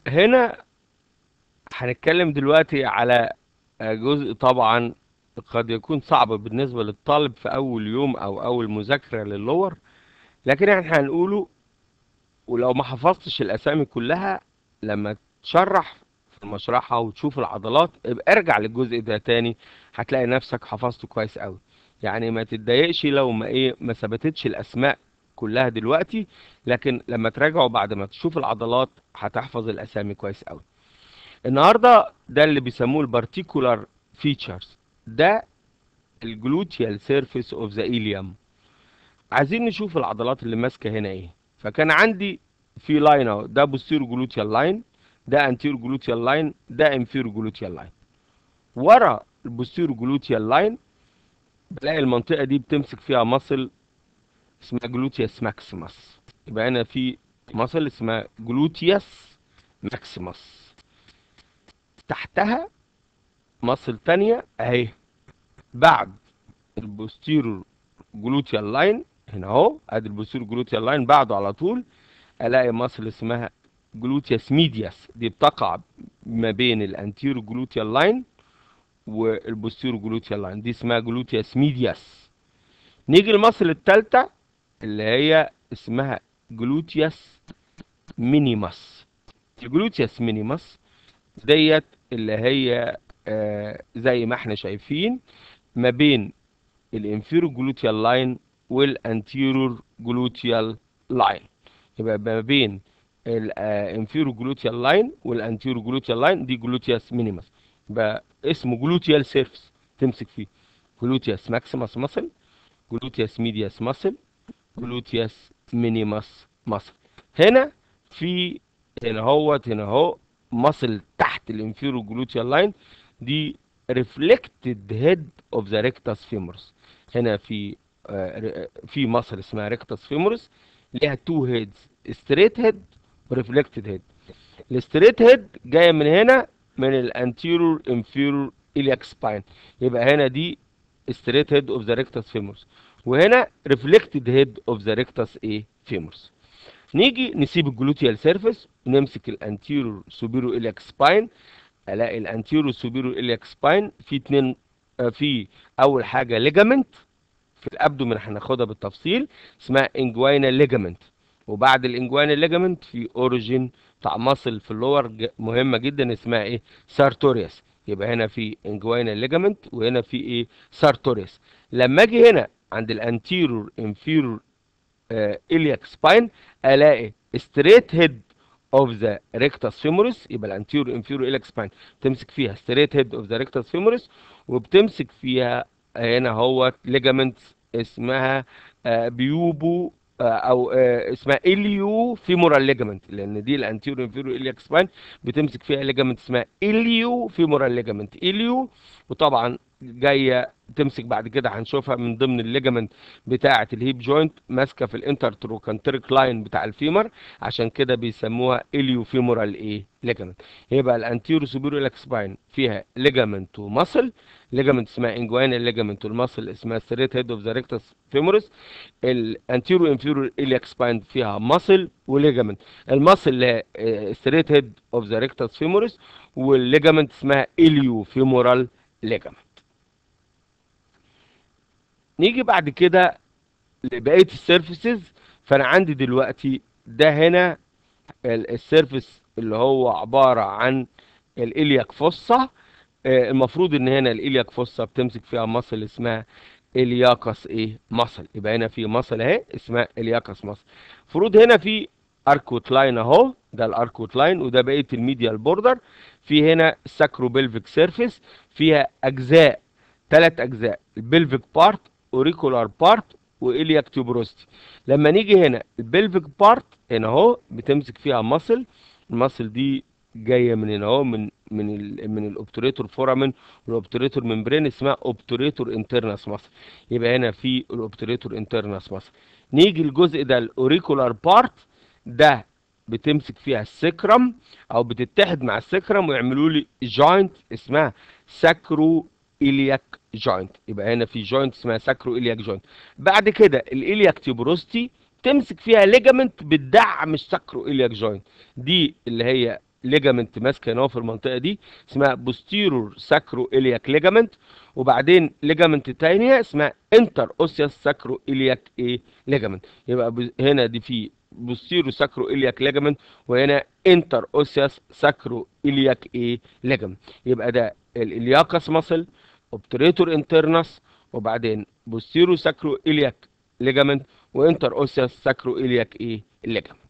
هنا هنتكلم دلوقتي على جزء طبعا قد يكون صعب بالنسبة للطالب في أول يوم أو أول مذاكرة للور لكن احنا هنقوله ولو ما حفظتش الأسامي كلها لما تشرح في المشرحة وتشوف العضلات ابقى ارجع للجزء ده تاني هتلاقي نفسك حفظته كويس قوي يعني ما تتضايقش لو ما ايه ما ثبتتش الأسماء كلها دلوقتي لكن لما تراجعوا بعد ما تشوف العضلات هتحفظ الأسامي كويس قوي النهارده ده اللي بيسموه البارتيكولار فيتشرز ده الجلوتيال سيرفيس اوف ذا إيليوم عايزين نشوف العضلات اللي ماسكه هنا ايه فكان عندي في لاين اهو ده بوستيرو جلوتيال لاين ده انتيرو جلوتيال لاين ده انفيرو جلوتيال لاين ورا البوستيرو جلوتيال لاين بلاقي المنطقه دي بتمسك فيها مصل اسمها جلوتيوس ماكسيمس يبقى هنا في مصل اسمها جلوتيوس ماكسيمس تحتها مصل تانية اهي بعد البوستيرور جلوتيال لاين هنا اهو ادي البوستيرور جلوتيال لاين بعده على طول الاقي مصل اسمها جلوتيوس ميدياس دي بتقع ما بين الانتيرو جلوتيال لاين والبوستيرو جلوتيال لاين دي اسمها جلوتيوس ميدياس نيجي المصل الثالثه اللي هي اسمها جلوتيوس مينيماس الجلوتيوس مينيماس ديت اللي هي آه زي ما احنا شايفين ما بين الانفيرو جلوتيال لاين والانتيرور جلوتيال لاين يبقى ما بين الانفيرو جلوتيال لاين والانتيرو جلوتيال لاين دي جلوتيوس مينيماس يبقى اسمه جلوتيال سيرفس تمسك فيه جلوتيوس ماكسيماس ماسل جلوتيوس ميدياس ماسل جلوتيوس مينيماس ماسل هنا في هنا هوت هنا اهو ماسل تحت الانفيرو جلوتيال لاين دي ريفلكتد هيد اوف ذا ريكتاس فيمورس هنا في آه في ماسل اسمها ريكتاس فيمورس ليها تو هيدز ستريت هيد وريفلكتد هيد الستريت هيد جايه من هنا من الانتيرور انفيرور الياك سباين يبقى هنا دي ستريت هيد اوف ذا ريكتاس فيمورس وهنا ريفلكتد هيد اوف ذا ريكتاس ايه فيمورس نيجي نسيب الجلوتيال سيرفيس ونمسك الانتيرور سوبيرو الياك سباين الاقي الانتيرو سوبيرو الياك سباين في اتنين آه في اول حاجه ليجامنت في الابدومين هناخدها بالتفصيل اسمها انجوينا ليجامنت وبعد الانجوينا ليجامنت في اوريجين بتاع ماسل في اللور مهمه جدا اسمها ايه سارتوريوس يبقى هنا في انجوينا ليجامنت وهنا في ايه سارتوريوس لما اجي هنا عند الانتيرور انفيرور الياك سباين الاقي ستريت هيد اوف ذا ريكتاس فيمورس يبقى الانتيرور انفيرور الياك سباين تمسك فيها ستريت هيد اوف ذا ريكتاس فيمورس وبتمسك فيها هنا هو ليجامنت اسمها بيوبو او اسمها اليو فيمورال ليجامنت لان دي الانتيرو انفيرو الياك سباين بتمسك فيها ليجامنت اسمها اليو فيمورال ليجامنت اليو وطبعا جايه تمسك بعد كده هنشوفها من ضمن الليجامنت بتاعه الهيب جوينت ماسكه في الانترتروكانتريك لاين بتاع الفيمر عشان كده بيسموها اليو فيمورال ايه ليجامنت يبقى الانتيرو سوبيرو الياك سباين فيها ليجامنت وماسل ليجامنت اسمها انجوينا ليجامنت والماسل اسمها ستريت هيد اوف ذا ريكتس فيمورس الانتيرو انفيرو الياك سباين فيها ماسل وليجامنت الماسل اللي ستريت هيد اوف ذا ريكتس فيمورس والليجامنت اسمها اليو فيمورال ليجامنت نيجي بعد كده لبقيه السيرفيسز فانا عندي دلوقتي ده هنا السيرفيس اللي هو عباره عن الالياك فوسا المفروض ان هنا الالياك فوسا بتمسك فيها مصل اسمها الياكس ايه مصل يبقى هنا في مصل اهي اسمها الياكس مصل المفروض هنا في اركوت لاين اهو ده الاركوت لاين وده بقيه الميديال بوردر في هنا ساكرو بلفيك سيرفيس فيها اجزاء ثلاث اجزاء البلفيك بارت اوريكولار بارت والياك تيوبروستي لما نيجي هنا البلفيك بارت هنا اهو بتمسك فيها مصل المصل دي جايه من هنا اهو من من ال من الاوبتوريتور فورامين والاوبتوريتور ممبرين اسمها اوبتوريتور انترنس مصل يبقى هنا في الاوبتوريتور انترنس مصل نيجي الجزء ده الاوريكولار بارت ده بتمسك فيها السكرم او بتتحد مع السكرم ويعملوا لي جوينت اسمها ساكرو الياك جوينت يبقى هنا في جوينت اسمها ساكرو الياك جوينت بعد كده الالياك تيوبروستي تمسك فيها ليجامنت بتدعم الساكرو الياك جوينت دي اللي هي ليجامنت ماسكه هنا في المنطقه دي اسمها بوستيرور ساكرو الياك ليجامنت وبعدين ليجامنت تانية اسمها انتر اوسياس ساكرو الياك ايه ليجامنت يبقى ب- هنا دي في بوستيرو ساكرو الياك ليجامنت وهنا انتر اوسياس ساكرو الياك ايه ليجامنت يبقى ده الالياكس ماسل اوبتريتور انترنس وبعدين بوستيرو ساكرو الياك ليجامنت وانتر اوسياس ساكرو الياك ايه ليجامنت